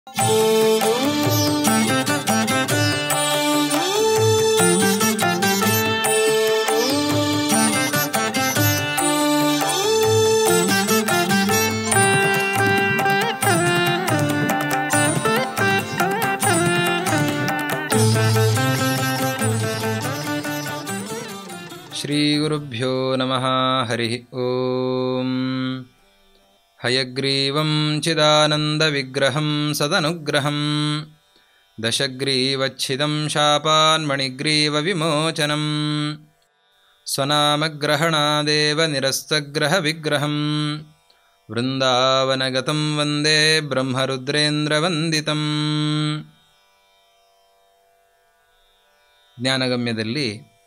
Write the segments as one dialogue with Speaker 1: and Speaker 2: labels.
Speaker 1: श्रीगुरुभ्यो नमः हरिः ॐ हयग्रीवं चिदानन्दविग्रहं सदनुग्रहं दशग्रीवच्छिदं शापान्मणिग्रीवविमोचनं स्वनामग्रहणादेव निरस्तग्रहविग्रहं वृन्दावनगतं वन्दे ಬ್ರಹ್ಮರುದ್ರೇಂದ್ರವಂದಿತಂ ಜ್ಞಾನಗಮ್ಯದಲ್ಲಿ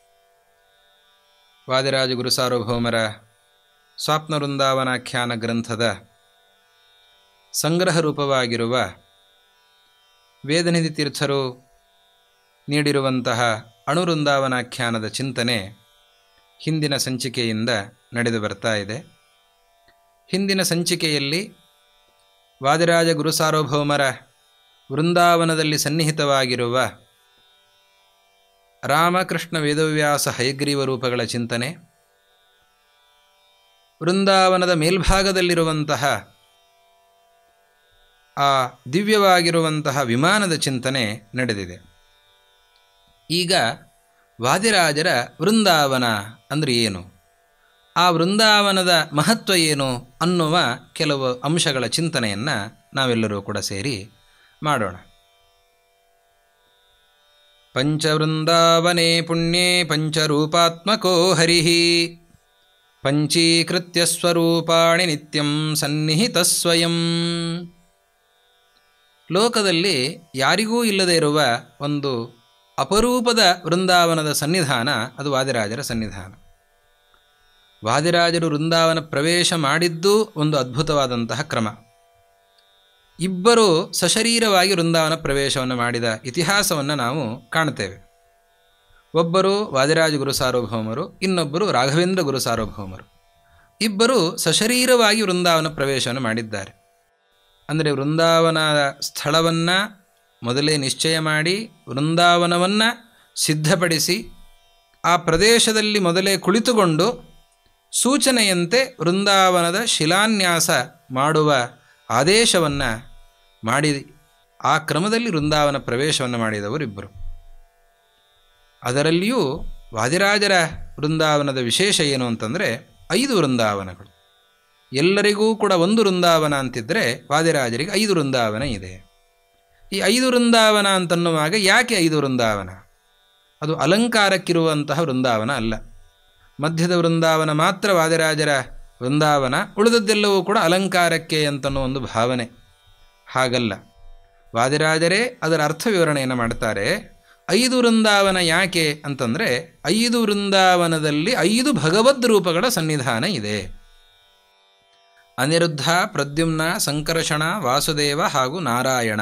Speaker 1: ವಾದಿರಾಜ ಗುರು ಸಾರ್ವಭೌಮರ ಸ್ವಾಪ್ನ ವೃಂದಾವನಾಖ್ಯಾನ ಗ್ರಂಥದ ಸಂಗ್ರಹ ರೂಪವಾಗಿರುವ ವೇದನಿಧಿ ತೀರ್ಥರು ನೀಡಿರುವಂತಹ ಅಣುವೃಂದಾವನಾಖ್ಯಾನದ ಚಿಂತನೆ ಹಿಂದಿನ ಸಂಚಿಕೆಯಿಂದ ನಡೆದು ಬರ್ತಾ ಇದೆ ಹಿಂದಿನ ಸಂಚಿಕೆಯಲ್ಲಿ ವಾದಿರಾಜ ಗುರು ಸಾರ್ವಭೌಮರ ವೃಂದಾವನದಲ್ಲಿ ಸನ್ನಿಹಿತವಾಗಿರುವ ರಾಮಕೃಷ್ಣ ವೇದವ್ಯಾಸ ಹಯಗ್ರೀವ ರೂಪಗಳ ಚಿಂತನೆ ವೃಂದಾವನದ ಮೇಲ್ಭಾಗದಲ್ಲಿರುವಂತಹ ಆ ದಿವ್ಯವಾಗಿರುವಂತಹ ವಿಮಾನದ ಚಿಂತನೆ ನಡೆದಿದೆ ಈಗ ವಾದಿರಾಜರ ವೃಂದಾವನ ಅಂದರೆ ಏನು ಆ ವೃಂದಾವನದ ಮಹತ್ವ ಏನು ಅನ್ನುವ ಕೆಲವು ಅಂಶಗಳ ಚಿಂತನೆಯನ್ನು ನಾವೆಲ್ಲರೂ ಕೂಡ ಸೇರಿ ಮಾಡೋಣ ಪಂಚವೃಂದಾವನೆ ಪುಣ್ಯೆ ಪಂಚರೂಪಾತ್ಮಕೋ ಹರಿ ಪಂಚೀಕೃತ್ಯ ಸ್ವರೂಪಾಣಿ ನಿತ್ಯಂ ಸನ್ನಿಹಿತ ಸ್ವಯಂ ಲೋಕದಲ್ಲಿ ಯಾರಿಗೂ ಇಲ್ಲದೇ ಇರುವ ಒಂದು ಅಪರೂಪದ ವೃಂದಾವನದ ಸನ್ನಿಧಾನ ಅದು ವಾದಿರಾಜರ ಸನ್ನಿಧಾನ ವಾದಿರಾಜರು ವೃಂದಾವನ ಪ್ರವೇಶ ಮಾಡಿದ್ದು ಒಂದು ಅದ್ಭುತವಾದಂತಹ ಕ್ರಮ ಇಬ್ಬರು ಸಶರೀರವಾಗಿ ವೃಂದಾವನ ಪ್ರವೇಶವನ್ನು ಮಾಡಿದ ಇತಿಹಾಸವನ್ನು ನಾವು ಕಾಣ್ತೇವೆ ಒಬ್ಬರು ವಾದಿರಾಜ ಗುರು ಸಾರ್ವಭೌಮರು ಇನ್ನೊಬ್ಬರು ರಾಘವೇಂದ್ರ ಗುರು ಸಾರ್ವಭೌಮರು ಇಬ್ಬರು ಸಶರೀರವಾಗಿ ವೃಂದಾವನ ಪ್ರವೇಶವನ್ನು ಮಾಡಿದ್ದಾರೆ ಅಂದರೆ ವೃಂದಾವನ ಸ್ಥಳವನ್ನು ಮೊದಲೇ ನಿಶ್ಚಯ ಮಾಡಿ ವೃಂದಾವನವನ್ನು ಸಿದ್ಧಪಡಿಸಿ ಆ ಪ್ರದೇಶದಲ್ಲಿ ಮೊದಲೇ ಕುಳಿತುಕೊಂಡು ಸೂಚನೆಯಂತೆ ವೃಂದಾವನದ ಶಿಲಾನ್ಯಾಸ ಮಾಡುವ ಆದೇಶವನ್ನು ಮಾಡಿ ಆ ಕ್ರಮದಲ್ಲಿ ವೃಂದಾವನ ಪ್ರವೇಶವನ್ನು ಮಾಡಿದವರಿಬ್ಬರು ಅದರಲ್ಲಿಯೂ ವಾದಿರಾಜರ ವೃಂದಾವನದ ವಿಶೇಷ ಏನು ಅಂತಂದರೆ ಐದು ವೃಂದಾವನಗಳು ಎಲ್ಲರಿಗೂ ಕೂಡ ಒಂದು ವೃಂದಾವನ ಅಂತಿದ್ದರೆ ವಾದಿರಾಜರಿಗೆ ಐದು ವೃಂದಾವನ ಇದೆ ಈ ಐದು ವೃಂದಾವನ ಅಂತನ್ನುವಾಗ ಯಾಕೆ ಐದು ವೃಂದಾವನ ಅದು ಅಲಂಕಾರಕ್ಕಿರುವಂತಹ ವೃಂದಾವನ ಅಲ್ಲ ಮಧ್ಯದ ವೃಂದಾವನ ಮಾತ್ರ ವಾದಿರಾಜರ ವೃಂದಾವನ ಉಳಿದದ್ದೆಲ್ಲವೂ ಕೂಡ ಅಲಂಕಾರಕ್ಕೆ ಅಂತನ್ನೋ ಒಂದು ಭಾವನೆ ಹಾಗಲ್ಲ ವಾದಿರಾಜರೇ ಅದರ ಅರ್ಥ ವಿವರಣೆಯನ್ನು ಮಾಡ್ತಾರೆ ಐದು ವೃಂದಾವನ ಯಾಕೆ ಅಂತಂದರೆ ಐದು ವೃಂದಾವನದಲ್ಲಿ ಐದು ಭಗವದ್ ರೂಪಗಳ ಸನ್ನಿಧಾನ ಇದೆ ಅನಿರುದ್ಧ ಪ್ರದ್ಯುಮ್ನ ಸಂಕರ್ಷಣ ವಾಸುದೇವ ಹಾಗೂ ನಾರಾಯಣ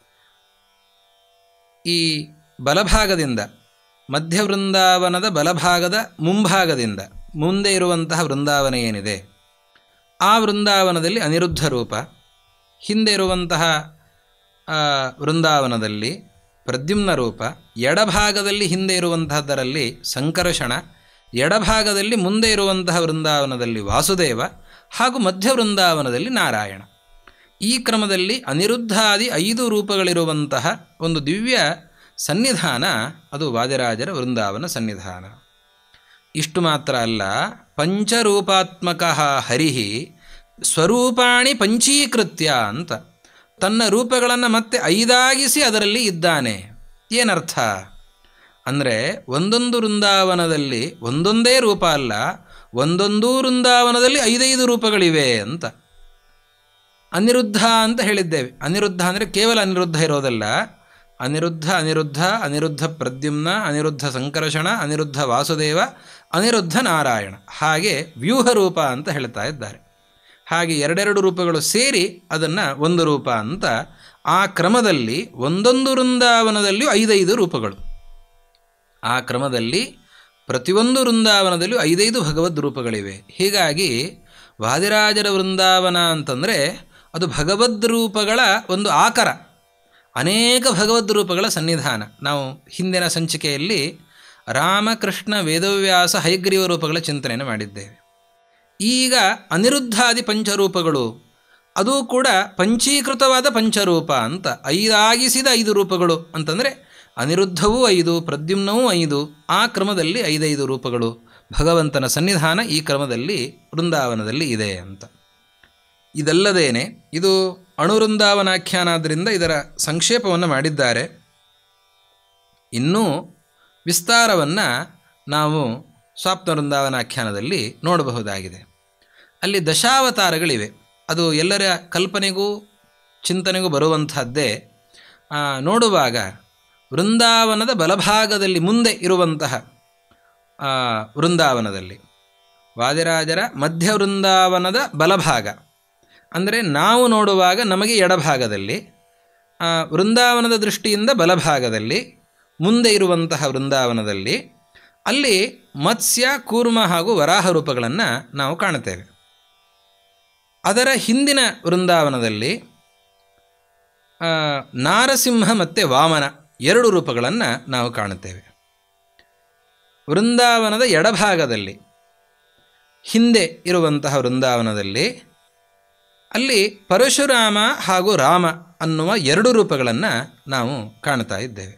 Speaker 1: ಈ ಬಲಭಾಗದಿಂದ ಮಧ್ಯ ವೃಂದಾವನದ ಬಲಭಾಗದ ಮುಂಭಾಗದಿಂದ ಮುಂದೆ ಇರುವಂತಹ ವೃಂದಾವನ ಏನಿದೆ ಆ ವೃಂದಾವನದಲ್ಲಿ ಅನಿರುದ್ಧ ರೂಪ ಹಿಂದೆ ಇರುವಂತಹ ವೃಂದಾವನದಲ್ಲಿ ಪ್ರದ್ಯುಮ್ನ ರೂಪ ಎಡಭಾಗದಲ್ಲಿ ಹಿಂದೆ ಇರುವಂತಹದ್ದರಲ್ಲಿ ಸಂಕರ್ಷಣ ಎಡಭಾಗದಲ್ಲಿ ಮುಂದೆ ಇರುವಂತಹ ವೃಂದಾವನದಲ್ಲಿ ವಾಸುದೇವ ಹಾಗೂ ಮಧ್ಯ ವೃಂದಾವನದಲ್ಲಿ ನಾರಾಯಣ ಈ ಕ್ರಮದಲ್ಲಿ ಅನಿರುದ್ಧಾದಿ ಐದು ರೂಪಗಳಿರುವಂತಹ ಒಂದು ದಿವ್ಯ ಸನ್ನಿಧಾನ ಅದು ವಾದಿರಾಜರ ವೃಂದಾವನ ಸನ್ನಿಧಾನ ಇಷ್ಟು ಮಾತ್ರ ಅಲ್ಲ ಪಂಚರೂಪಾತ್ಮಕ ಹರಿ ಸ್ವರೂಪಾಣಿ ಪಂಚೀಕೃತ್ಯ ಅಂತ ತನ್ನ ರೂಪಗಳನ್ನು ಮತ್ತೆ ಐದಾಗಿಸಿ ಅದರಲ್ಲಿ ಇದ್ದಾನೆ ಏನರ್ಥ ಅಂದರೆ ಒಂದೊಂದು ವೃಂದಾವನದಲ್ಲಿ ಒಂದೊಂದೇ ರೂಪ ಅಲ್ಲ ಒಂದೊಂದೂ ವೃಂದಾವನದಲ್ಲಿ ಐದೈದು ರೂಪಗಳಿವೆ ಅಂತ ಅನಿರುದ್ಧ ಅಂತ ಹೇಳಿದ್ದೇವೆ ಅನಿರುದ್ಧ ಅಂದರೆ ಕೇವಲ ಅನಿರುದ್ಧ ಇರೋದಲ್ಲ ಅನಿರುದ್ಧ ಅನಿರುದ್ಧ ಅನಿರುದ್ಧ ಪ್ರದ್ಯುಮ್ನ ಅನಿರುದ್ಧ ಸಂಕರ್ಷಣ ಅನಿರುದ್ಧ ವಾಸುದೇವ ಅನಿರುದ್ಧ ನಾರಾಯಣ ಹಾಗೆ ವ್ಯೂಹ ರೂಪ ಅಂತ ಹೇಳ್ತಾ ಇದ್ದಾರೆ ಹಾಗೆ ಎರಡೆರಡು ರೂಪಗಳು ಸೇರಿ ಅದನ್ನು ಒಂದು ರೂಪ ಅಂತ ಆ ಕ್ರಮದಲ್ಲಿ ಒಂದೊಂದು ವೃಂದಾವನದಲ್ಲಿಯೂ ಐದೈದು ರೂಪಗಳು ಆ ಕ್ರಮದಲ್ಲಿ ಪ್ರತಿಯೊಂದು ವೃಂದಾವನದಲ್ಲೂ ಐದೈದು ಭಗವದ್ ರೂಪಗಳಿವೆ ಹೀಗಾಗಿ ವಾದಿರಾಜರ ವೃಂದಾವನ ಅಂತಂದರೆ ಅದು ಭಗವದ್ ರೂಪಗಳ ಒಂದು ಆಕರ ಅನೇಕ ಭಗವದ್ ರೂಪಗಳ ಸನ್ನಿಧಾನ ನಾವು ಹಿಂದಿನ ಸಂಚಿಕೆಯಲ್ಲಿ ರಾಮಕೃಷ್ಣ ವೇದವ್ಯಾಸ ಹಯಗ್ರೀವ ರೂಪಗಳ ಚಿಂತನೆಯನ್ನು ಮಾಡಿದ್ದೇವೆ ಈಗ ಅನಿರುದ್ಧಾದಿ ಪಂಚರೂಪಗಳು ಅದು ಕೂಡ ಪಂಚೀಕೃತವಾದ ಪಂಚರೂಪ ಅಂತ ಐದಾಗಿಸಿದ ಐದು ರೂಪಗಳು ಅಂತಂದರೆ ಅನಿರುದ್ಧವೂ ಐದು ಪ್ರದ್ಯುಮ್ನವೂ ಐದು ಆ ಕ್ರಮದಲ್ಲಿ ಐದೈದು ರೂಪಗಳು ಭಗವಂತನ ಸನ್ನಿಧಾನ ಈ ಕ್ರಮದಲ್ಲಿ ವೃಂದಾವನದಲ್ಲಿ ಇದೆ ಅಂತ ಇದಲ್ಲದೇನೆ ಇದು ಅಣುವೃಂದಾವನಾಖ್ಯಾನಾದ್ದರಿಂದ ಇದರ ಸಂಕ್ಷೇಪವನ್ನು ಮಾಡಿದ್ದಾರೆ ಇನ್ನೂ ವಿಸ್ತಾರವನ್ನು ನಾವು ಸ್ವಾಪ್ನ ವೃಂದಾವನಾಖ್ಯಾನದಲ್ಲಿ ನೋಡಬಹುದಾಗಿದೆ ಅಲ್ಲಿ ದಶಾವತಾರಗಳಿವೆ ಅದು ಎಲ್ಲರ ಕಲ್ಪನೆಗೂ ಚಿಂತನೆಗೂ ಬರುವಂತಹದ್ದೇ ನೋಡುವಾಗ ವೃಂದಾವನದ ಬಲಭಾಗದಲ್ಲಿ ಮುಂದೆ ಇರುವಂತಹ ವೃಂದಾವನದಲ್ಲಿ ವಾದಿರಾಜರ ಮಧ್ಯ ವೃಂದಾವನದ ಬಲಭಾಗ ಅಂದರೆ ನಾವು ನೋಡುವಾಗ ನಮಗೆ ಎಡಭಾಗದಲ್ಲಿ ವೃಂದಾವನದ ದೃಷ್ಟಿಯಿಂದ ಬಲಭಾಗದಲ್ಲಿ ಮುಂದೆ ಇರುವಂತಹ ವೃಂದಾವನದಲ್ಲಿ ಅಲ್ಲಿ ಮತ್ಸ್ಯ ಕೂರ್ಮ ಹಾಗೂ ವರಾಹ ರೂಪಗಳನ್ನು ನಾವು ಕಾಣುತ್ತೇವೆ ಅದರ ಹಿಂದಿನ ವೃಂದಾವನದಲ್ಲಿ ನಾರಸಿಂಹ ಮತ್ತು ವಾಮನ ಎರಡು ರೂಪಗಳನ್ನು ನಾವು ಕಾಣುತ್ತೇವೆ ವೃಂದಾವನದ ಎಡಭಾಗದಲ್ಲಿ ಹಿಂದೆ ಇರುವಂತಹ ವೃಂದಾವನದಲ್ಲಿ ಅಲ್ಲಿ ಪರಶುರಾಮ ಹಾಗೂ ರಾಮ ಅನ್ನುವ ಎರಡು ರೂಪಗಳನ್ನು ನಾವು ಕಾಣ್ತಾ ಇದ್ದೇವೆ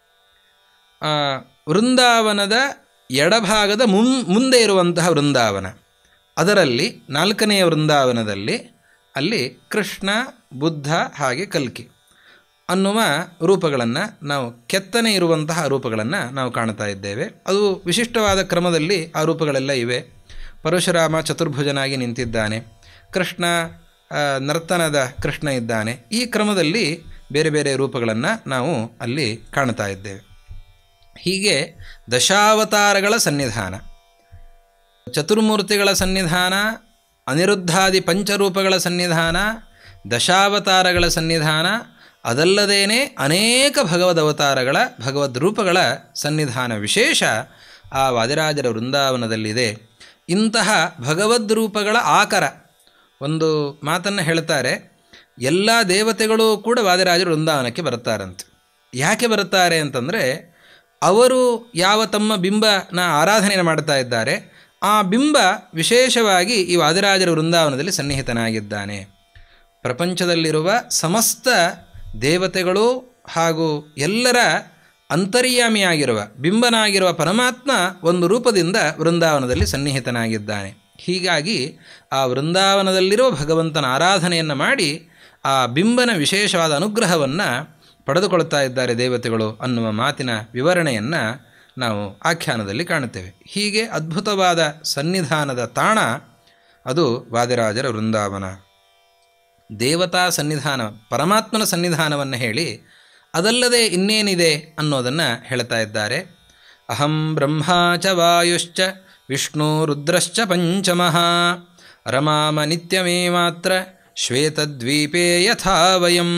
Speaker 1: ವೃಂದಾವನದ ಎಡಭಾಗದ ಮುನ್ ಮುಂದೆ ಇರುವಂತಹ ವೃಂದಾವನ ಅದರಲ್ಲಿ ನಾಲ್ಕನೆಯ ವೃಂದಾವನದಲ್ಲಿ ಅಲ್ಲಿ ಕೃಷ್ಣ ಬುದ್ಧ ಹಾಗೆ ಕಲ್ಕಿ ಅನ್ನುವ ರೂಪಗಳನ್ನು ನಾವು ಕೆತ್ತನೆ ಇರುವಂತಹ ರೂಪಗಳನ್ನು ನಾವು ಕಾಣ್ತಾ ಇದ್ದೇವೆ ಅದು ವಿಶಿಷ್ಟವಾದ ಕ್ರಮದಲ್ಲಿ ಆ ರೂಪಗಳೆಲ್ಲ ಇವೆ ಪರಶುರಾಮ ಚತುರ್ಭುಜನಾಗಿ ನಿಂತಿದ್ದಾನೆ ಕೃಷ್ಣ ನರ್ತನದ ಕೃಷ್ಣ ಇದ್ದಾನೆ ಈ ಕ್ರಮದಲ್ಲಿ ಬೇರೆ ಬೇರೆ ರೂಪಗಳನ್ನು ನಾವು ಅಲ್ಲಿ ಕಾಣ್ತಾ ಇದ್ದೇವೆ ಹೀಗೆ ದಶಾವತಾರಗಳ ಸನ್ನಿಧಾನ ಚತುರ್ಮೂರ್ತಿಗಳ ಸನ್ನಿಧಾನ ಅನಿರುದ್ಧಾದಿ ಪಂಚರೂಪಗಳ ಸನ್ನಿಧಾನ ದಶಾವತಾರಗಳ ಸನ್ನಿಧಾನ ಅದಲ್ಲದೇನೆ ಅನೇಕ ಭಗವದ್ ಅವತಾರಗಳ ಭಗವದ್ ರೂಪಗಳ ಸನ್ನಿಧಾನ ವಿಶೇಷ ಆ ವಾದಿರಾಜರ ವೃಂದಾವನದಲ್ಲಿದೆ ಇಂತಹ ಭಗವದ್ ರೂಪಗಳ ಆಕರ ಒಂದು ಮಾತನ್ನು ಹೇಳ್ತಾರೆ ಎಲ್ಲ ದೇವತೆಗಳು ಕೂಡ ವಾದಿರಾಜರ ವೃಂದಾವನಕ್ಕೆ ಬರುತ್ತಾರಂತೆ ಯಾಕೆ ಬರುತ್ತಾರೆ ಅಂತಂದರೆ ಅವರು ಯಾವ ತಮ್ಮ ಬಿಂಬನ ಆರಾಧನೆಯನ್ನು ಮಾಡ್ತಾ ಇದ್ದಾರೆ ಆ ಬಿಂಬ ವಿಶೇಷವಾಗಿ ಈ ವಾದಿರಾಜರ ವೃಂದಾವನದಲ್ಲಿ ಸನ್ನಿಹಿತನಾಗಿದ್ದಾನೆ ಪ್ರಪಂಚದಲ್ಲಿರುವ ಸಮಸ್ತ ದೇವತೆಗಳು ಹಾಗೂ ಎಲ್ಲರ ಅಂತರ್ಯಾಮಿಯಾಗಿರುವ ಬಿಂಬನಾಗಿರುವ ಪರಮಾತ್ಮ ಒಂದು ರೂಪದಿಂದ ವೃಂದಾವನದಲ್ಲಿ ಸನ್ನಿಹಿತನಾಗಿದ್ದಾನೆ ಹೀಗಾಗಿ ಆ ವೃಂದಾವನದಲ್ಲಿರುವ ಭಗವಂತನ ಆರಾಧನೆಯನ್ನು ಮಾಡಿ ಆ ಬಿಂಬನ ವಿಶೇಷವಾದ ಅನುಗ್ರಹವನ್ನು ಪಡೆದುಕೊಳ್ತಾ ಇದ್ದಾರೆ ದೇವತೆಗಳು ಅನ್ನುವ ಮಾತಿನ ವಿವರಣೆಯನ್ನು ನಾವು ಆಖ್ಯಾನದಲ್ಲಿ ಕಾಣುತ್ತೇವೆ ಹೀಗೆ ಅದ್ಭುತವಾದ ಸನ್ನಿಧಾನದ ತಾಣ ಅದು ವಾದಿರಾಜರ ವೃಂದಾವನ ದೇವತಾ ಸನ್ನಿಧಾನ ಪರಮಾತ್ಮನ ಸನ್ನಿಧಾನವನ್ನು ಹೇಳಿ ಅದಲ್ಲದೆ ಇನ್ನೇನಿದೆ ಅನ್ನೋದನ್ನು ಹೇಳ್ತಾ ಇದ್ದಾರೆ ಅಹಂ ಬ್ರಹ್ಮ ಚ ವಾಯುಶ್ಚ ವಿಷ್ಣು ರುದ್ರಶ್ಚ ಪಂಚಮಃ ರಮಾಮ ನಿತ್യമೇ ಮಾತ್ರ ಶ್ವೇತದ್ವೀಪೇ ಯಥಾ ವಯಂ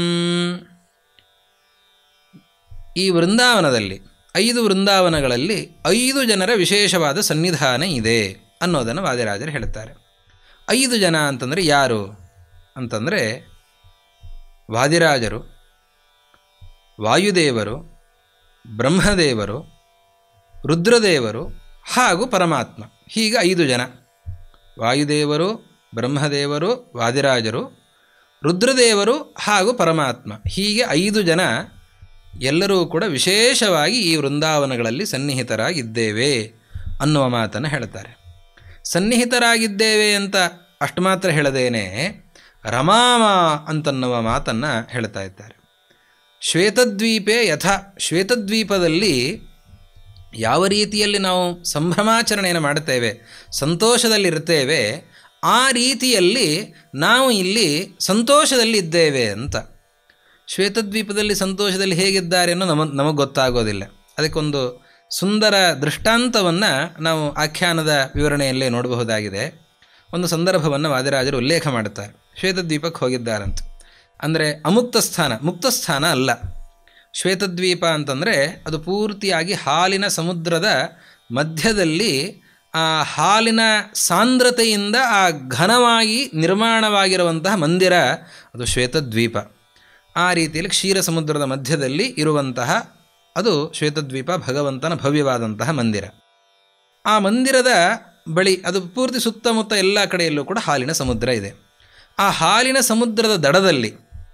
Speaker 1: ಈ ವೃಂದಾವನದಲ್ಲಿ ಐದು ವೃಂದಾವನಗಳಲ್ಲಿ ಐದು ಜನರ ವಿಶೇಷವಾದ ಸನ್ನಿಧಾನ ಇದೆ ಅನ್ನೋದನ್ನು ವಾದಿರಾಜರು ಹೇಳ್ತಾರೆ ಐದು ಜನ ಅಂತಂದರೆ ಯಾರು ಅಂತಂದರೆ ವಾದಿರಾಜರು ವಾಯುದೇವರು ಬ್ರಹ್ಮದೇವರು ರುದ್ರದೇವರು ಹಾಗೂ ಪರಮಾತ್ಮ ಹೀಗೆ ಐದು ಜನ ವಾಯುದೇವರು ಬ್ರಹ್ಮದೇವರು ವಾದಿರಾಜರು ರುದ್ರದೇವರು ಹಾಗೂ ಪರಮಾತ್ಮ ಹೀಗೆ ಐದು ಜನ ಎಲ್ಲರೂ ಕೂಡ ವಿಶೇಷವಾಗಿ ಈ ವೃಂದಾವನಗಳಲ್ಲಿ ಸನ್ನಿಹಿತರಾಗಿದ್ದೇವೆ ಅನ್ನುವ ಮಾತನ್ನು ಹೇಳ್ತಾರೆ ಸನ್ನಿಹಿತರಾಗಿದ್ದೇವೆ ಅಂತ ಅಷ್ಟು ಮಾತ್ರ ಹೇಳದೇನೆ ರಮಾಮ ಅಂತನ್ನುವ ಮಾತನ್ನು ಹೇಳ್ತಾ ಇದ್ದಾರೆ ಶ್ವೇತದ್ವೀಪೆ ಯಥಾ ಶ್ವೇತದ್ವೀಪದಲ್ಲಿ ಯಾವ ರೀತಿಯಲ್ಲಿ ನಾವು ಸಂಭ್ರಮಾಚರಣೆಯನ್ನು ಮಾಡುತ್ತೇವೆ ಸಂತೋಷದಲ್ಲಿರ್ತೇವೆ ಆ ರೀತಿಯಲ್ಲಿ ನಾವು ಇಲ್ಲಿ ಸಂತೋಷದಲ್ಲಿ ಇದ್ದೇವೆ ಅಂತ ಶ್ವೇತದ್ವೀಪದಲ್ಲಿ ಸಂತೋಷದಲ್ಲಿ ಹೇಗಿದ್ದಾರೆ ಅನ್ನೋ ನಮ ನಮಗೆ ಗೊತ್ತಾಗೋದಿಲ್ಲ ಅದಕ್ಕೊಂದು ಸುಂದರ ದೃಷ್ಟಾಂತವನ್ನು ನಾವು ಆಖ್ಯಾನದ ವಿವರಣೆಯಲ್ಲೇ ನೋಡಬಹುದಾಗಿದೆ ಒಂದು ಸಂದರ್ಭವನ್ನು ವಾದಿರಾಜರು ಉಲ್ಲೇಖ ಮಾಡುತ್ತಾರೆ ಶ್ವೇತದ್ವೀಪಕ್ಕೆ ಹೋಗಿದ್ದಾರಂತ ಅಂದರೆ ಅಮುಕ್ತ ಸ್ಥಾನ ಮುಕ್ತ ಸ್ಥಾನ ಅಲ್ಲ ಶ್ವೇತದ್ವೀಪ ಅಂತಂದರೆ ಅದು ಪೂರ್ತಿಯಾಗಿ ಹಾಲಿನ ಸಮುದ್ರದ ಮಧ್ಯದಲ್ಲಿ ಆ ಹಾಲಿನ ಸಾಂದ್ರತೆಯಿಂದ ಆ ಘನವಾಗಿ ನಿರ್ಮಾಣವಾಗಿರುವಂತಹ ಮಂದಿರ ಅದು ಶ್ವೇತದ್ವೀಪ ಆ ರೀತಿಯಲ್ಲಿ ಕ್ಷೀರ ಸಮುದ್ರದ ಮಧ್ಯದಲ್ಲಿ ಇರುವಂತಹ ಅದು ಶ್ವೇತದ್ವೀಪ ಭಗವಂತನ ಭವ್ಯವಾದಂತಹ ಮಂದಿರ ಆ ಮಂದಿರದ ಬಳಿ ಅದು ಪೂರ್ತಿ ಸುತ್ತಮುತ್ತ ಎಲ್ಲ ಕಡೆಯಲ್ಲೂ ಕೂಡ ಹಾಲಿನ ಸಮುದ್ರ ಇದೆ ಆ ಹಾಲಿನ ಸಮುದ್ರದ ದಡದಲ್ಲಿ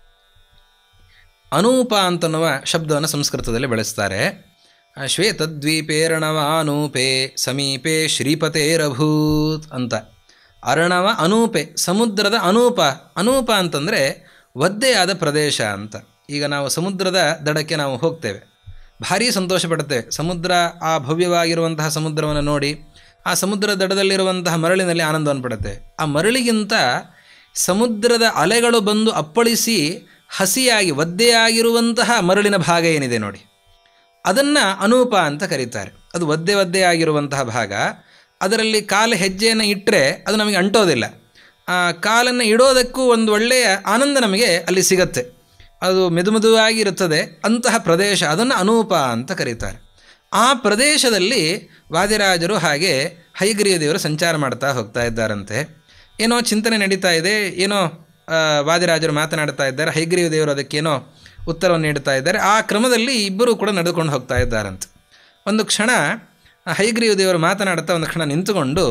Speaker 1: ಅನೂಪ ಅಂತನ್ನುವ ಶಬ್ದವನ್ನು ಸಂಸ್ಕೃತದಲ್ಲಿ ಬಳಸ್ತಾರೆ ಆ ಶ್ವೇತದ್ವೀಪೇರಣವ ಅನೂಪೆ ಸಮೀಪೆ ಶ್ರೀಪತೇರಭೂತ್ ಅಂತ ಅರಣವ ಅನೂಪೆ ಸಮುದ್ರದ ಅನೂಪ ಅನೂಪ ಅಂತಂದರೆ ಒದ್ದೆಯಾದ ಪ್ರದೇಶ ಅಂತ ಈಗ ನಾವು ಸಮುದ್ರದ ದಡಕ್ಕೆ ನಾವು ಹೋಗ್ತೇವೆ ಭಾರೀ ಸಂತೋಷ ಪಡುತ್ತೇವೆ ಸಮುದ್ರ ಆ ಭವ್ಯವಾಗಿರುವಂತಹ ಸಮುದ್ರವನ್ನು ನೋಡಿ ಆ ಸಮುದ್ರ ದಡದಲ್ಲಿರುವಂತಹ ಮರಳಿನಲ್ಲಿ ಆನಂದವನ್ನು ಪಡುತ್ತೇವೆ ಆ ಮರಳಿಗಿಂತ ಸಮುದ್ರದ ಅಲೆಗಳು ಬಂದು ಅಪ್ಪಳಿಸಿ ಹಸಿಯಾಗಿ ಒದ್ದೆಯಾಗಿರುವಂತಹ ಮರಳಿನ ಭಾಗ ಏನಿದೆ ನೋಡಿ ಅದನ್ನು ಅನೂಪ ಅಂತ ಕರೀತಾರೆ ಅದು ಒದ್ದೆ ಒದ್ದೆ ಆಗಿರುವಂತಹ ಭಾಗ ಅದರಲ್ಲಿ ಕಾಲು ಹೆಜ್ಜೆಯನ್ನು ಇಟ್ಟರೆ ಅದು ನಮಗೆ ಅಂಟೋದಿಲ್ಲ ಆ ಕಾಲನ್ನು ಇಡೋದಕ್ಕೂ ಒಂದು ಒಳ್ಳೆಯ ಆನಂದ ನಮಗೆ ಅಲ್ಲಿ ಸಿಗತ್ತೆ ಅದು ಮೆದು ಮೆದುವಾಗಿ ಇರುತ್ತದೆ ಅಂತಹ ಪ್ರದೇಶ ಅದನ್ನು ಅನೂಪ ಅಂತ ಕರೀತಾರೆ ಆ ಪ್ರದೇಶದಲ್ಲಿ ವಾದಿರಾಜರು ಹಾಗೆ ಹೈಗ್ರೀವ ದೇವರು ಸಂಚಾರ ಮಾಡ್ತಾ ಹೋಗ್ತಾ ಇದ್ದಾರಂತೆ ಏನೋ ಚಿಂತನೆ ನಡೀತಾ ಇದೆ ಏನೋ ಆ, ವಾದಿರಾಜರು ಮಾತನಾಡ್ತಾ ಇದ್ದಾರೆ ಹೈಗ್ರೀವ ದೇವರು ಅದಕ್ಕೇನೋ ಉತ್ತರವನ್ನು ನೀಡ್ತಾ ಇದ್ದಾರೆ ಆ ಕ್ರಮದಲ್ಲಿ ಇಬ್ಬರು ಕೂಡ ನಡೆದುಕೊಂಡು ಹೋಗ್ತಾ ಇದ್ದಾರಂತೆ ಒಂದು ಕ್ಷಣ ಆ ಹೈಗ್ರೀವ ದೇವರು ಮಾತನಾಡ್ತಾ ಒಂದು ಕ್ಷಣ ನಿಂತುಕೊಂಡು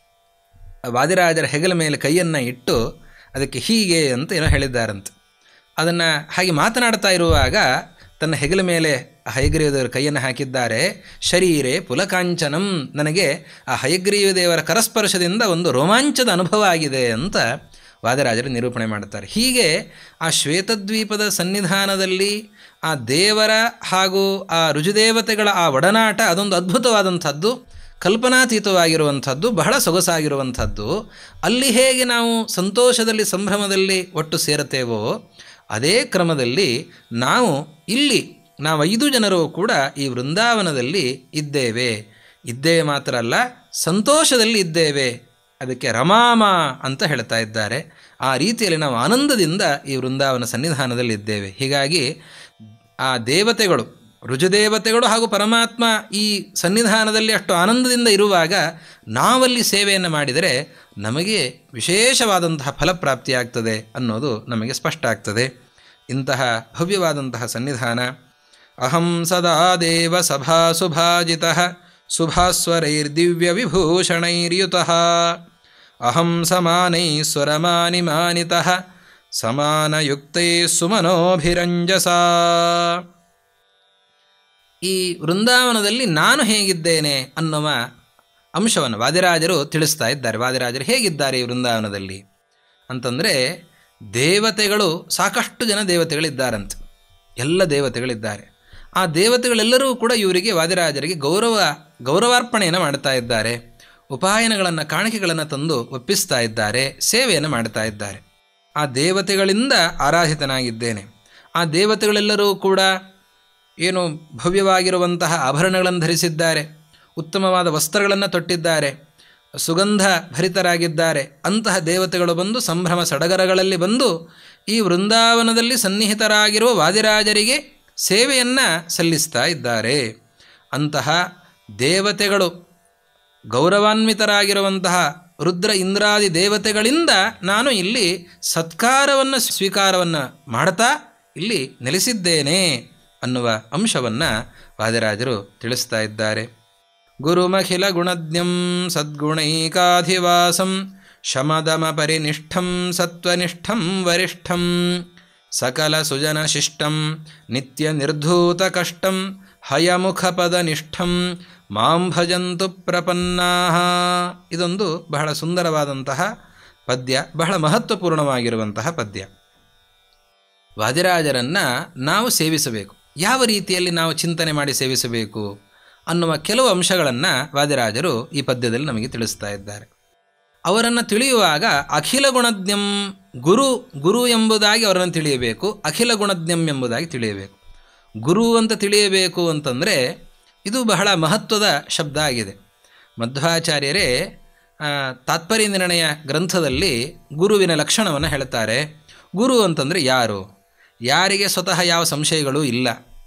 Speaker 1: ವಾದಿರಾಜರ ಹೆಗಲ ಮೇಲೆ ಕೈಯನ್ನು ಇಟ್ಟು ಅದಕ್ಕೆ ಹೀಗೆ ಅಂತ ಏನೋ ಹೇಳಿದ್ದಾರಂತೆ ಅದನ್ನು ಹಾಗೆ ಮಾತನಾಡ್ತಾ ಇರುವಾಗ ತನ್ನ ಹೆಗಲ ಮೇಲೆ ಆ ಹಯಗ್ರೀವ ದೇವರ ಕೈಯನ್ನು ಹಾಕಿದ್ದಾರೆ ಶರೀರೆ ಪುಲಕಾಂಚನಂ ನನಗೆ ಆ ಹಯಗ್ರೀವ ದೇವರ ಕರಸ್ಪರ್ಶದಿಂದ ಒಂದು ರೋಮಾಂಚದ ಅನುಭವ ಆಗಿದೆ ಅಂತ ವಾದರಾಜರು ನಿರೂಪಣೆ ಮಾಡ್ತಾರೆ ಹೀಗೆ ಆ ಶ್ವೇತದ್ವೀಪದ ಸನ್ನಿಧಾನದಲ್ಲಿ ಆ ದೇವರ ಹಾಗೂ ಆ ರುಜುದೇವತೆಗಳ ಆ ಒಡನಾಟ ಅದೊಂದು ಅದ್ಭುತವಾದಂಥದ್ದು ಕಲ್ಪನಾತೀತವಾಗಿರುವಂಥದ್ದು ಬಹಳ ಸೊಗಸಾಗಿರುವಂಥದ್ದು ಅಲ್ಲಿ ಹೇಗೆ ನಾವು ಸಂತೋಷದಲ್ಲಿ ಸಂಭ್ರಮದಲ್ಲಿ ಒಟ್ಟು ಸೇರುತ್ತೇವೋ ಅದೇ ಕ್ರಮದಲ್ಲಿ ನಾವು ಇಲ್ಲಿ ನಾವು ಐದು ಜನರು ಕೂಡ ಈ ವೃಂದಾವನದಲ್ಲಿ ಇದ್ದೇವೆ ಇದ್ದೇವೆ ಮಾತ್ರ ಅಲ್ಲ ಸಂತೋಷದಲ್ಲಿ ಇದ್ದೇವೆ ಅದಕ್ಕೆ ರಮಾಮ ಅಂತ ಹೇಳ್ತಾ ಇದ್ದಾರೆ ಆ ರೀತಿಯಲ್ಲಿ ನಾವು ಆನಂದದಿಂದ ಈ ವೃಂದಾವನ ಸನ್ನಿಧಾನದಲ್ಲಿ ಇದ್ದೇವೆ ಹೀಗಾಗಿ ಆ ದೇವತೆಗಳು ರುಜುದೇವತೆಗಳು ಹಾಗೂ ಪರಮಾತ್ಮ ಈ ಸನ್ನಿಧಾನದಲ್ಲಿ ಅಷ್ಟು ಆನಂದದಿಂದ ಇರುವಾಗ ನಾವಲ್ಲಿ ಸೇವೆಯನ್ನು ಮಾಡಿದರೆ ನಮಗೆ ವಿಶೇಷವಾದಂತಹ ಫಲಪ್ರಾಪ್ತಿಯಾಗ್ತದೆ ಅನ್ನೋದು ನಮಗೆ ಸ್ಪಷ್ಟ ಆಗ್ತದೆ ಇಂತಹ ಭವ್ಯವಾದಂತಹ ಸನ್ನಿಧಾನ ಅಹಂ ಸದಾ ದೇವ ಸಭಾಸುಭಾಜಿತ ಸುಭಾಸ್ವರೈರ್ದಿವ್ಯವಿಭೂಷಣೈರ್ಯುತಃ ಅಹಂ ಸಮಾನೈಸ್ವರಮಾನಿಮಾನಿತಃ ಸಮಾನಯುಕ್ತೈ ಸುಮನೋಭಿರಂಜಸಾ ಈ ವೃಂದಾವನದಲ್ಲಿ ನಾನು ಹೇಗಿದ್ದೇನೆ ಅನ್ನುವ ಅಂಶವನ್ನು ವಾದಿರಾಜರು ತಿಳಿಸ್ತಾ ಇದ್ದಾರೆ ವಾದಿರಾಜರು ಹೇಗಿದ್ದಾರೆ ಈ ವೃಂದಾವನದಲ್ಲಿ ಅಂತಂದರೆ ದೇವತೆಗಳು ಸಾಕಷ್ಟು ಜನ ದೇವತೆಗಳಿದ್ದಾರಂತೆ ಎಲ್ಲ ದೇವತೆಗಳಿದ್ದಾರೆ ಆ ದೇವತೆಗಳೆಲ್ಲರೂ ಕೂಡ ಇವರಿಗೆ ವಾದಿರಾಜರಿಗೆ ಗೌರವ ಗೌರವಾರ್ಪಣೆಯನ್ನು ಮಾಡ್ತಾ ಇದ್ದಾರೆ ಉಪಾಯನಗಳನ್ನು ಕಾಣಿಕೆಗಳನ್ನು ತಂದು ಒಪ್ಪಿಸ್ತಾ ಇದ್ದಾರೆ ಸೇವೆಯನ್ನು ಮಾಡ್ತಾ ಇದ್ದಾರೆ ಆ ದೇವತೆಗಳಿಂದ ಆರಾಧಿತನಾಗಿದ್ದೇನೆ ಆ ದೇವತೆಗಳೆಲ್ಲರೂ ಕೂಡ ಏನು ಭವ್ಯವಾಗಿರುವಂತಹ ಆಭರಣಗಳನ್ನು ಧರಿಸಿದ್ದಾರೆ ಉತ್ತಮವಾದ ವಸ್ತ್ರಗಳನ್ನು ತೊಟ್ಟಿದ್ದಾರೆ ಸುಗಂಧ ಭರಿತರಾಗಿದ್ದಾರೆ ಅಂತಹ ದೇವತೆಗಳು ಬಂದು ಸಂಭ್ರಮ ಸಡಗರಗಳಲ್ಲಿ ಬಂದು ಈ ವೃಂದಾವನದಲ್ಲಿ ಸನ್ನಿಹಿತರಾಗಿರುವ ವಾದಿರಾಜರಿಗೆ ಸೇವೆಯನ್ನು ಸಲ್ಲಿಸ್ತಾ ಇದ್ದಾರೆ ಅಂತಹ ದೇವತೆಗಳು ಗೌರವಾನ್ವಿತರಾಗಿರುವಂತಹ ರುದ್ರ ಇಂದ್ರಾದಿ ದೇವತೆಗಳಿಂದ ನಾನು ಇಲ್ಲಿ ಸತ್ಕಾರವನ್ನು ಸ್ವೀಕಾರವನ್ನು ಮಾಡ್ತಾ ಇಲ್ಲಿ ನೆಲೆಸಿದ್ದೇನೆ ಅನ್ನುವ ಅಂಶವನ್ನು ವಾದಿರಾಜರು ತಿಳಿಸ್ತಾ ಇದ್ದಾರೆ ಗುರುಮಖಿಲ ಗುಣಜ್ಞಂ ಸದ್ಗುಣೈಕಾಧಿವಾಸಂ ಶಮದಮ ಪರಿನಿಷ್ಠಂ ಸತ್ವನಿಷ್ಠಂ ವರಿಷ್ಠಂ ಸಕಲ ಸುಜನ ಶಿಷ್ಟಂ ನಿತ್ಯ ನಿರ್ಧೂತ ಕಷ್ಟಂ ಹಯಮುಖಪದನಿಷ್ಠಂ ಮಾಂ ಭಜಂತು ಪ್ರಪನ್ನಾ ಇದೊಂದು ಬಹಳ ಸುಂದರವಾದಂತಹ ಪದ್ಯ ಬಹಳ ಮಹತ್ವಪೂರ್ಣವಾಗಿರುವಂತಹ ಪದ್ಯ ವಾದಿರಾಜರನ್ನು ನಾವು ಸೇವಿಸಬೇಕು ಯಾವ ರೀತಿಯಲ್ಲಿ ನಾವು ಚಿಂತನೆ ಮಾಡಿ ಸೇವಿಸಬೇಕು ಅನ್ನುವ ಕೆಲವು ಅಂಶಗಳನ್ನು ವಾದಿರಾಜರು ಈ ಪದ್ಯದಲ್ಲಿ ನಮಗೆ ತಿಳಿಸ್ತಾ ಇದ್ದಾರೆ ಅವರನ್ನು ತಿಳಿಯುವಾಗ ಅಖಿಲ ಗುಣಜ್ಞಂ ಗುರು ಗುರು ಎಂಬುದಾಗಿ ಅವರನ್ನು ತಿಳಿಯಬೇಕು ಅಖಿಲ ಗುಣಜ್ಞಂ ಎಂಬುದಾಗಿ ತಿಳಿಯಬೇಕು ಗುರು ಅಂತ ತಿಳಿಯಬೇಕು ಅಂತಂದರೆ ಇದು ಬಹಳ ಮಹತ್ವದ ಶಬ್ದ ಆಗಿದೆ ಮಧ್ವಾಚಾರ್ಯರೇ ಆ, ತಾತ್ಪರ್ಯ ನಿರ್ಣಯ ಗ್ರಂಥದಲ್ಲಿ ಗುರುವಿನ ಲಕ್ಷಣವನ್ನು ಹೇಳ್ತಾರೆ ಗುರು ಅಂತಂದರೆ ಯಾರು ಯಾರಿಗೆ ಸ್ವತಃ ಯಾವ ಸಂಶಯಗಳೂ ಇಲ್ಲ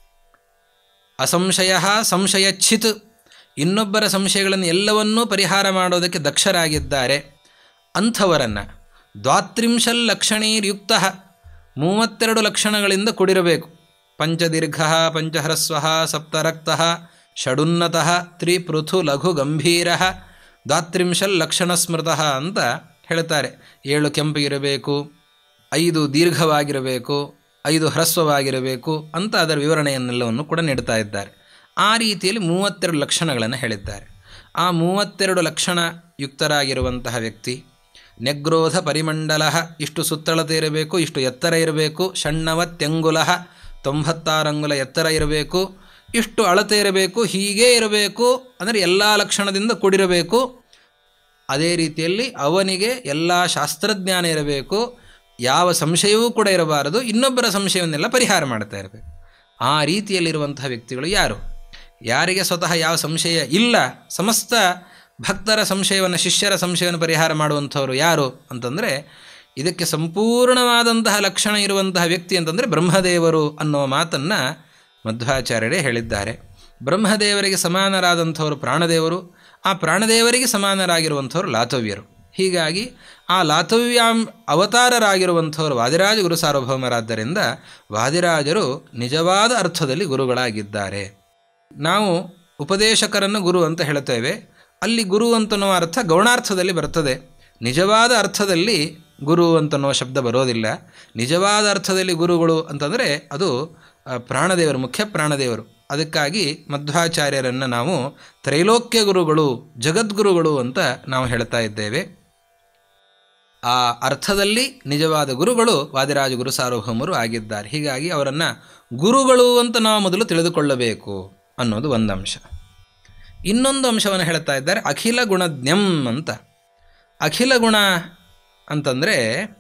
Speaker 1: ಅಸಂಶಯ ಸಂಶಯಚ್ಛಿತ್ ಇನ್ನೊಬ್ಬರ ಸಂಶಯಗಳನ್ನು ಎಲ್ಲವನ್ನೂ ಪರಿಹಾರ ಮಾಡೋದಕ್ಕೆ ದಕ್ಷರಾಗಿದ್ದಾರೆ ಅಂಥವರನ್ನು ದ್ವಾತ್ರಿಂಶಲ್ ಲಕ್ಷಣೀರ್ಯುಕ್ತ ಮೂವತ್ತೆರಡು ಲಕ್ಷಣಗಳಿಂದ ಕೂಡಿರಬೇಕು ಪಂಚದೀರ್ಘ ಪಂಚಹ್ರಸ್ವ ಸಪ್ತರಕ್ತ ಷಡುನ್ನತಃ ತ್ರಿಪೃಥು ಲಘು ಗಂಭೀರ ದಾತ್ರಿಂಶಲ್ ಲಕ್ಷಣ ಸ್ಮೃತಃ ಅಂತ ಹೇಳ್ತಾರೆ ಏಳು ಕೆಂಪಿಗಿರಬೇಕು ಐದು ದೀರ್ಘವಾಗಿರಬೇಕು ಐದು ಹ್ರಸ್ವವಾಗಿರಬೇಕು ಅಂತ ಅದರ ವಿವರಣೆಯನ್ನೆಲ್ಲವನ್ನು ಕೂಡ ನೀಡ್ತಾ ಇದ್ದಾರೆ ಆ ರೀತಿಯಲ್ಲಿ ಮೂವತ್ತೆರಡು ಲಕ್ಷಣಗಳನ್ನು ಹೇಳಿದ್ದಾರೆ ಆ ಮೂವತ್ತೆರಡು ಲಕ್ಷಣ ಯುಕ್ತರಾಗಿರುವಂತಹ ವ್ಯಕ್ತಿ ನೆಗ್ರೋಧ ಪರಿಮಂಡಲ ಇಷ್ಟು ಸುತ್ತಳತೆ ಇರಬೇಕು ಇಷ್ಟು ಎತ್ತರ ಇರಬೇಕು ಷಣ್ಣವತ್ಯಂಗುಲ ತೊಂಬತ್ತಾರು ಅಂಗುಲ ಎತ್ತರ ಇರಬೇಕು ಇಷ್ಟು ಅಳತೆ ಇರಬೇಕು ಹೀಗೇ ಇರಬೇಕು ಅಂದರೆ ಎಲ್ಲ ಲಕ್ಷಣದಿಂದ ಕೂಡಿರಬೇಕು ಅದೇ ರೀತಿಯಲ್ಲಿ ಅವನಿಗೆ ಎಲ್ಲ ಶಾಸ್ತ್ರಜ್ಞಾನ ಇರಬೇಕು ಯಾವ ಸಂಶಯವೂ ಕೂಡ ಇರಬಾರದು ಇನ್ನೊಬ್ಬರ ಸಂಶಯವನ್ನೆಲ್ಲ ಪರಿಹಾರ ಮಾಡ್ತಾ ಇರಬೇಕು ಆ ರೀತಿಯಲ್ಲಿರುವಂತಹ ವ್ಯಕ್ತಿಗಳು ಯಾರು ಯಾರಿಗೆ ಸ್ವತಃ ಯಾವ ಸಂಶಯ ಇಲ್ಲ ಸಮಸ್ತ ಭಕ್ತರ ಸಂಶಯವನ್ನು ಶಿಷ್ಯರ ಸಂಶಯವನ್ನು ಪರಿಹಾರ ಮಾಡುವಂಥವ್ರು ಯಾರು ಅಂತಂದರೆ ಇದಕ್ಕೆ ಸಂಪೂರ್ಣವಾದಂತಹ ಲಕ್ಷಣ ಇರುವಂತಹ ವ್ಯಕ್ತಿ ಅಂತಂದರೆ ಬ್ರಹ್ಮದೇವರು ಅನ್ನೋ ಮಾತನ್ನು ಮಧ್ವಾಚಾರ್ಯರೇ ಹೇಳಿದ್ದಾರೆ ಬ್ರಹ್ಮದೇವರಿಗೆ ಸಮಾನರಾದಂಥವರು ಪ್ರಾಣದೇವರು ಆ ಪ್ರಾಣದೇವರಿಗೆ ಸಮಾನರಾಗಿರುವಂಥವ್ರು ಲಾತವ್ಯರು ಹೀಗಾಗಿ ಆ ಲಾತವ್ಯಾಂ ಅವತಾರರಾಗಿರುವಂಥವರು ವಾದಿರಾಜ ಗುರು ಸಾರ್ವಭೌಮರಾದ್ದರಿಂದ ವಾದಿರಾಜರು ನಿಜವಾದ ಅರ್ಥದಲ್ಲಿ ಗುರುಗಳಾಗಿದ್ದಾರೆ ನಾವು ಉಪದೇಶಕರನ್ನು ಗುರು ಅಂತ ಹೇಳ್ತೇವೆ ಅಲ್ಲಿ ಗುರು ಅಂತನೋ ಅರ್ಥ ಗೌಣಾರ್ಥದಲ್ಲಿ ಬರ್ತದೆ ನಿಜವಾದ ಅರ್ಥದಲ್ಲಿ ಗುರು ಅಂತನೋ ಶಬ್ದ ಬರೋದಿಲ್ಲ ನಿಜವಾದ ಅರ್ಥದಲ್ಲಿ ಗುರುಗಳು ಅಂತಂದರೆ ಅದು ಆ, ಪ್ರಾಣದೇವರು ಮುಖ್ಯ ಪ್ರಾಣದೇವರು ಅದಕ್ಕಾಗಿ ಮಧ್ವಾಚಾರ್ಯರನ್ನು ನಾವು ತ್ರೈಲೋಕ್ಯ ಗುರುಗಳು ಜಗದ್ಗುರುಗಳು ಅಂತ ನಾವು ಹೇಳ್ತಾ ಇದ್ದೇವೆ ಆ ಅರ್ಥದಲ್ಲಿ ನಿಜವಾದ ಗುರುಗಳು ವಾದಿರಾಜ ಗುರು ಸಾರ್ವಭೌಮರು ಆಗಿದ್ದಾರೆ ಹೀಗಾಗಿ ಅವರನ್ನು ಗುರುಗಳು ಅಂತ ನಾವು ಮೊದಲು ತಿಳಿದುಕೊಳ್ಳಬೇಕು ಅನ್ನೋದು ಒಂದು ಅಂಶ ಇನ್ನೊಂದು ಅಂಶವನ್ನು ಹೇಳ್ತಾ ಇದ್ದಾರೆ ಅಖಿಲ ಗುಣಜ್ಞಂ ಅಂತ ಅಖಿಲ ಗುಣ ಅಂತಂದರೆ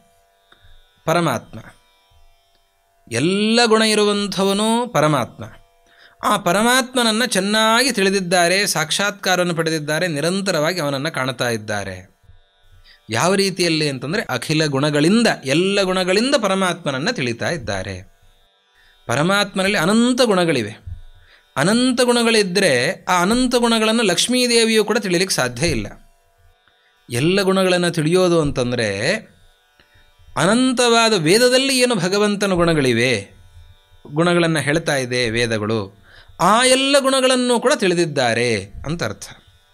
Speaker 1: ಪರಮಾತ್ಮ ಎಲ್ಲ ಗುಣ ಇರುವಂಥವನು ಪರಮಾತ್ಮ ಆ ಪರಮಾತ್ಮನನ್ನು ಚೆನ್ನಾಗಿ ತಿಳಿದಿದ್ದಾರೆ ಸಾಕ್ಷಾತ್ಕಾರವನ್ನು ಪಡೆದಿದ್ದಾರೆ ನಿರಂತರವಾಗಿ ಅವನನ್ನು ಕಾಣ್ತಾ ಇದ್ದಾರೆ ಯಾವ ರೀತಿಯಲ್ಲಿ ಅಂತಂದರೆ ಅಖಿಲ ಗುಣಗಳಿಂದ ಎಲ್ಲ ಗುಣಗಳಿಂದ ಪರಮಾತ್ಮನನ್ನು ತಿಳಿತಾ ಇದ್ದಾರೆ ಪರಮಾತ್ಮನಲ್ಲಿ ಅನಂತ ಗುಣಗಳಿವೆ ಅನಂತ ಗುಣಗಳಿದ್ದರೆ ಆ ಅನಂತ ಗುಣಗಳನ್ನು ಲಕ್ಷ್ಮೀದೇವಿಯು ಕೂಡ ತಿಳಿಲಿಕ್ಕೆ ಸಾಧ್ಯ ಇಲ್ಲ ಎಲ್ಲ ಗುಣಗಳನ್ನು ತಿಳಿಯೋದು ಅಂತಂದರೆ ಅನಂತವಾದ ವೇದದಲ್ಲಿ ಏನು ಭಗವಂತನ ಗುಣಗಳಿವೆ ಗುಣಗಳನ್ನು ಹೇಳ್ತಾ ಇದೆ ವೇದಗಳು ಆ ಎಲ್ಲ ಗುಣಗಳನ್ನು ಕೂಡ ತಿಳಿದಿದ್ದಾರೆ ಅಂತ ಅರ್ಥ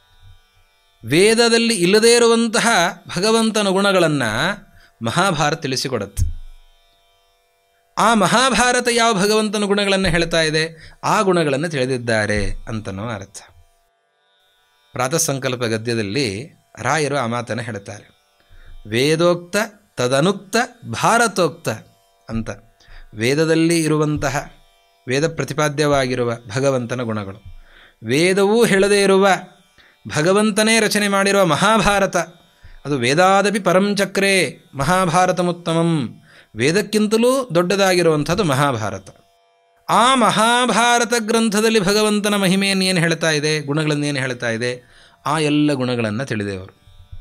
Speaker 1: ವೇದದಲ್ಲಿ ಇಲ್ಲದೇ ಇರುವಂತಹ ಭಗವಂತನ ಗುಣಗಳನ್ನು ಮಹಾಭಾರತ ತಿಳಿಸಿಕೊಡುತ್ತೆ ಆ ಮಹಾಭಾರತ ಯಾವ ಭಗವಂತನ ಗುಣಗಳನ್ನು ಹೇಳ್ತಾ ಇದೆ ಆ ಗುಣಗಳನ್ನು ತಿಳಿದಿದ್ದಾರೆ ಅಂತನೋ ಅರ್ಥ ಪ್ರಾತಃ ಸಂಕಲ್ಪ ಗದ್ಯದಲ್ಲಿ ರಾಯರು ಆ ಮಾತನ್ನು ಹೇಳ್ತಾರೆ ವೇದೋಕ್ತ ತದನುಕ್ತ ಭಾರತೋಕ್ತ ಅಂತ ವೇದದಲ್ಲಿ ಇರುವಂತಹ ವೇದ ಪ್ರತಿಪಾದ್ಯವಾಗಿರುವ ಭಗವಂತನ ಗುಣಗಳು ವೇದವೂ ಹೇಳದೇ ಇರುವ ಭಗವಂತನೇ ರಚನೆ ಮಾಡಿರುವ ಮಹಾಭಾರತ ಅದು ವೇದಾದಪಿ ಪರಂಚಕ್ರೇ ಮಹಾಭಾರತಮುತ್ತಮಂ ವೇದಕ್ಕಿಂತಲೂ ದೊಡ್ಡದಾಗಿರುವಂಥದ್ದು ಮಹಾಭಾರತ ಆ ಮಹಾಭಾರತ ಗ್ರಂಥದಲ್ಲಿ ಭಗವಂತನ ಮಹಿಮೆಯನ್ನು ಏನು ಹೇಳ್ತಾ ಇದೆ ಗುಣಗಳನ್ನೇನು ಹೇಳ್ತಾ ಇದೆ ಆ ಎಲ್ಲ ಗುಣಗಳನ್ನು ತಿಳಿದೆವರು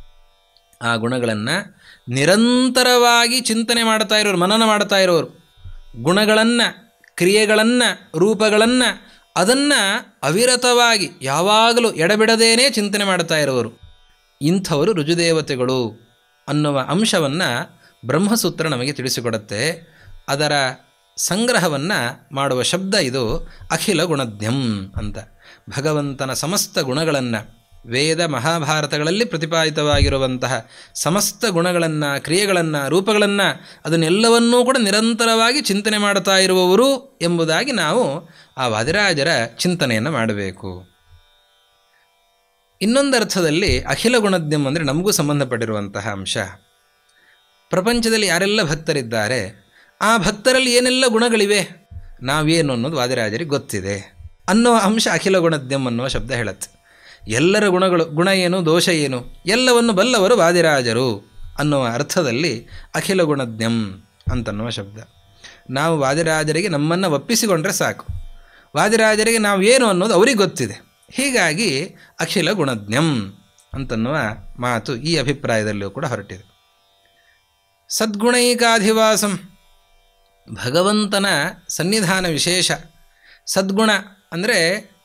Speaker 1: ಆ ಗುಣಗಳನ್ನು ನಿರಂತರವಾಗಿ ಚಿಂತನೆ ಮಾಡ್ತಾ ಇರೋರು ಮನನ ಮಾಡ್ತಾ ಇರೋರು ಗುಣಗಳನ್ನು ಕ್ರಿಯೆಗಳನ್ನು ರೂಪಗಳನ್ನು ಅದನ್ನು ಅವಿರತವಾಗಿ ಯಾವಾಗಲೂ ಎಡಬಿಡದೇನೆ ಚಿಂತನೆ ಮಾಡ್ತಾ ಇರೋರು ಇಂಥವರು ರುಜುದೇವತೆಗಳು ಅನ್ನುವ ಅಂಶವನ್ನು ಬ್ರಹ್ಮಸೂತ್ರ ನಮಗೆ ತಿಳಿಸಿಕೊಡುತ್ತೆ ಅದರ ಸಂಗ್ರಹವನ್ನು ಮಾಡುವ ಶಬ್ದ ಇದು ಅಖಿಲ ಗುಣಜ್ಞಂ ಅಂತ ಭಗವಂತನ ಸಮಸ್ತ ಗುಣಗಳನ್ನು ವೇದ ಮಹಾಭಾರತಗಳಲ್ಲಿ ಪ್ರತಿಪಾದಿತವಾಗಿರುವಂತಹ ಸಮಸ್ತ ಗುಣಗಳನ್ನು ಕ್ರಿಯೆಗಳನ್ನು ರೂಪಗಳನ್ನು ಅದನ್ನೆಲ್ಲವನ್ನೂ ಕೂಡ ನಿರಂತರವಾಗಿ ಚಿಂತನೆ ಮಾಡ್ತಾ ಇರುವವರು ಎಂಬುದಾಗಿ ನಾವು ಆ ವಾದಿರಾಜರ ಚಿಂತನೆಯನ್ನು ಮಾಡಬೇಕು ಇನ್ನೊಂದು ಅರ್ಥದಲ್ಲಿ ಅಖಿಲ ಗುಣಜ್ಞಂ ಅಂದರೆ ನಮಗೂ ಸಂಬಂಧಪಟ್ಟಿರುವಂತಹ ಅಂಶ ಪ್ರಪಂಚದಲ್ಲಿ ಯಾರೆಲ್ಲ ಭಕ್ತರಿದ್ದಾರೆ ಆ ಭಕ್ತರಲ್ಲಿ ಏನೆಲ್ಲ ಗುಣಗಳಿವೆ ನಾವೇನು ಅನ್ನೋದು ವಾದಿರಾಜರಿಗೆ ಗೊತ್ತಿದೆ ಅನ್ನೋ ಅಂಶ ಅಖಿಲ ಗುಣಜ್ಞಂ ಅನ್ನುವ ಶಬ್ದ ಹೇಳುತ್ತೆ ಎಲ್ಲರ ಗುಣಗಳು ಗುಣ ಏನು ದೋಷ ಏನು ಎಲ್ಲವನ್ನು ಬಲ್ಲವರು ವಾದಿರಾಜರು ಅನ್ನುವ ಅರ್ಥದಲ್ಲಿ ಅಖಿಲ ಗುಣಜ್ಞಂ ಅಂತನ್ನುವ ಶಬ್ದ ನಾವು ವಾದಿರಾಜರಿಗೆ ನಮ್ಮನ್ನು ಒಪ್ಪಿಸಿಕೊಂಡ್ರೆ ಸಾಕು ವಾದಿರಾಜರಿಗೆ ನಾವು ಏನು ಅನ್ನೋದು ಅವರಿಗೆ ಗೊತ್ತಿದೆ ಹೀಗಾಗಿ ಅಖಿಲ ಗುಣಜ್ಞಂ ಅಂತನ್ನುವ ಮಾತು ಈ ಅಭಿಪ್ರಾಯದಲ್ಲಿಯೂ ಕೂಡ ಹೊರಟಿದೆ ಸದ್ಗುಣೈಕಾಧಿವಾಸಂ ಭಗವಂತನ ಸನ್ನಿಧಾನ ವಿಶೇಷ ಸದ್ಗುಣ ಅಂದರೆ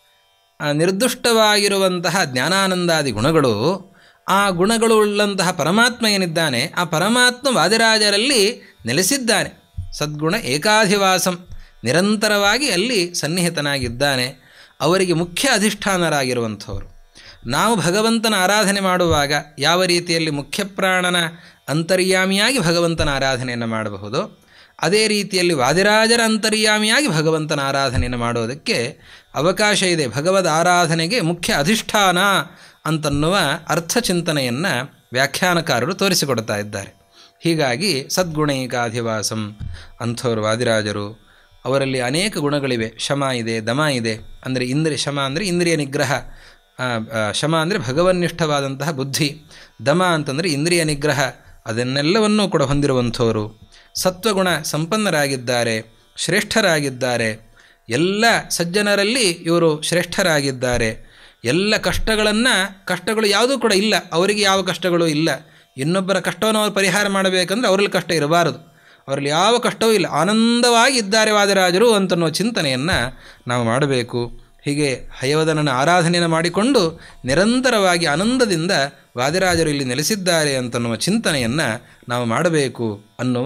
Speaker 1: ನಿರ್ದುಷ್ಟವಾಗಿರುವಂತಹ ಜ್ಞಾನಾನಂದಾದಿ ಗುಣಗಳು ಆ ಗುಣಗಳು ಉಳ್ಳಂತಹ ಪರಮಾತ್ಮ ಏನಿದ್ದಾನೆ ಆ ಪರಮಾತ್ಮ ವಾದಿರಾಜರಲ್ಲಿ ನೆಲೆಸಿದ್ದಾನೆ ಸದ್ಗುಣ ಏಕಾಧಿವಾಸಂ ನಿರಂತರವಾಗಿ ಅಲ್ಲಿ ಸನ್ನಿಹಿತನಾಗಿದ್ದಾನೆ ಅವರಿಗೆ ಮುಖ್ಯ ಅಧಿಷ್ಠಾನರಾಗಿರುವಂಥವರು ನಾವು ಭಗವಂತನ ಆರಾಧನೆ ಮಾಡುವಾಗ ಯಾವ ರೀತಿಯಲ್ಲಿ ಮುಖ್ಯ ಪ್ರಾಣನ ಅಂತರ್ಯಾಮಿಯಾಗಿ ಭಗವಂತನ ಆರಾಧನೆಯನ್ನು ಮಾಡಬಹುದು ಅದೇ ರೀತಿಯಲ್ಲಿ ವಾದಿರಾಜರ ಅಂತರ್ಯಾಮಿಯಾಗಿ ಭಗವಂತನ ಆರಾಧನೆಯನ್ನು ಮಾಡೋದಕ್ಕೆ ಅವಕಾಶ ಇದೆ ಭಗವದ್ ಆರಾಧನೆಗೆ ಮುಖ್ಯ ಅಧಿಷ್ಠಾನ ಅಂತನ್ನುವ ಅರ್ಥಚಿಂತನೆಯನ್ನು ವ್ಯಾಖ್ಯಾನಕಾರರು ತೋರಿಸಿಕೊಡ್ತಾ ಇದ್ದಾರೆ ಹೀಗಾಗಿ ಸದ್ಗುಣೈಕಾಧಿವಾಸಂ ಅಂಥವರು ವಾದಿರಾಜರು ಅವರಲ್ಲಿ ಅನೇಕ ಗುಣಗಳಿವೆ ಶಮ ಇದೆ ದಮ ಇದೆ ಅಂದರೆ ಇಂದ್ರಿಯ ಶಮ ಅಂದರೆ ಇಂದ್ರಿಯ ನಿಗ್ರಹ ಆ, ಆ, ಶಮ ಅಂದರೆ ಭಗವನ್ನಿಷ್ಠವಾದಂತಹ ಬುದ್ಧಿ ದಮ ಅಂತಂದರೆ ಇಂದ್ರಿಯ ನಿಗ್ರಹ ಅದನ್ನೆಲ್ಲವನ್ನೂ ಕೂಡ ಹೊಂದಿರುವಂಥವರು ಸತ್ವಗುಣ ಸಂಪನ್ನರಾಗಿದ್ದಾರೆ ಶ್ರೇಷ್ಠರಾಗಿದ್ದಾರೆ ಎಲ್ಲ ಸಜ್ಜನರಲ್ಲಿ ಇವರು ಶ್ರೇಷ್ಠರಾಗಿದ್ದಾರೆ ಎಲ್ಲ ಕಷ್ಟಗಳನ್ನು ಕಷ್ಟಗಳು ಯಾವುದೂ ಕೂಡ ಇಲ್ಲ ಅವರಿಗೆ ಯಾವ ಕಷ್ಟಗಳು ಇಲ್ಲ ಇನ್ನೊಬ್ಬರ ಕಷ್ಟವನ್ನು ಅವರು ಪರಿಹಾರ ಮಾಡಬೇಕಂದ್ರೆ ಅವರಲ್ಲಿ ಕಷ್ಟ ಇರಬಾರದು ಅವರಲ್ಲಿ ಯಾವ ಕಷ್ಟವೂ ಇಲ್ಲ ಆನಂದವಾಗಿ ಇದ್ದಾರೆ ವಾದಿರಾಜರು ಅಂತನ್ನುವ ಚಿಂತನೆಯನ್ನು ನಾವು ಮಾಡಬೇಕು ಹೀಗೆ ಹಯವದನನ ಆರಾಧನೆಯನ್ನು ಮಾಡಿಕೊಂಡು ನಿರಂತರವಾಗಿ ಆನಂದದಿಂದ ವಾದಿರಾಜರು ಇಲ್ಲಿ ನೆಲೆಸಿದ್ದಾರೆ ಅಂತನ್ನುವ ಚಿಂತನೆಯನ್ನು ನಾವು ಮಾಡಬೇಕು ಅನ್ನುವ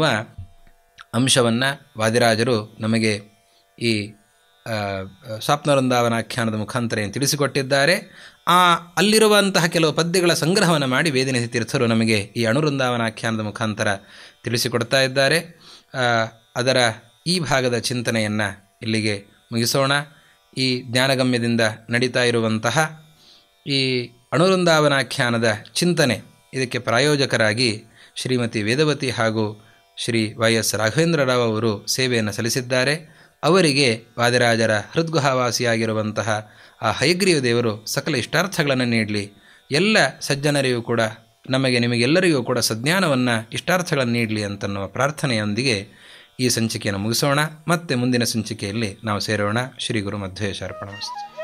Speaker 1: ಅಂಶವನ್ನು ವಾದಿರಾಜರು ನಮಗೆ ಈ ಆ, ಸ್ವಪ್ನವೃಂದಾವನಾಖ್ಯಾನದ ಮುಖಾಂತರ ಏನು ತಿಳಿಸಿಕೊಟ್ಟಿದ್ದಾರೆ ಆ ಅಲ್ಲಿರುವಂತಹ ಕೆಲವು ಪದ್ಯಗಳ ಸಂಗ್ರಹವನ್ನು ಮಾಡಿ ವೇದನಿಧಿ ತೀರ್ಥರು ನಮಗೆ ಈ ಅಣುವೃಂದಾವನಾಖ್ಯಾನದ ಮುಖಾಂತರ ತಿಳಿಸಿಕೊಡ್ತಾ ಇದ್ದಾರೆ ಆ, ಅದರ ಈ ಭಾಗದ ಚಿಂತನೆಯನ್ನು ಇಲ್ಲಿಗೆ ಮುಗಿಸೋಣ ಈ ಜ್ಞಾನಗಮ್ಯದಿಂದ ನಡೀತಾ ಇರುವಂತಹ ಈ ಅಣುವೃಂದಾವನಾಖ್ಯಾನದ ಚಿಂತನೆ ಇದಕ್ಕೆ ಪ್ರಾಯೋಜಕರಾಗಿ ಶ್ರೀಮತಿ ವೇದವತಿ ಹಾಗೂ ಶ್ರೀ ವೈ ಎಸ್ ರಾಘವೇಂದ್ರ ರಾವ್ ಅವರು ಸೇವೆಯನ್ನು ಸಲ್ಲಿಸಿದ್ದಾರೆ ಅವರಿಗೆ ವಾದಿರಾಜರ ಹೃದ್ಗುಹವಾಸಿಯಾಗಿರುವಂತಹ ಆ ಹಯಗ್ರೀವ ದೇವರು ಸಕಲ ಇಷ್ಟಾರ್ಥಗಳನ್ನು ನೀಡಲಿ ಎಲ್ಲ ಸಜ್ಜನರಿಗೂ ಕೂಡ ನಮಗೆ ನಿಮಗೆಲ್ಲರಿಗೂ ಕೂಡ ಸಜ್ಞಾನವನ್ನು ಇಷ್ಟಾರ್ಥಗಳನ್ನು ನೀಡಲಿ ಅಂತನ್ನುವ ಪ್ರಾರ್ಥನೆಯೊಂದಿಗೆ ಈ ಸಂಚಿಕೆಯನ್ನು ಮುಗಿಸೋಣ ಮತ್ತೆ ಮುಂದಿನ ಸಂಚಿಕೆಯಲ್ಲಿ ನಾವು ಸೇರೋಣ ಶ್ರೀ ಗುರು ಮಧ್ವೇಶ ಅರ್ಪಣಮಸ್ತು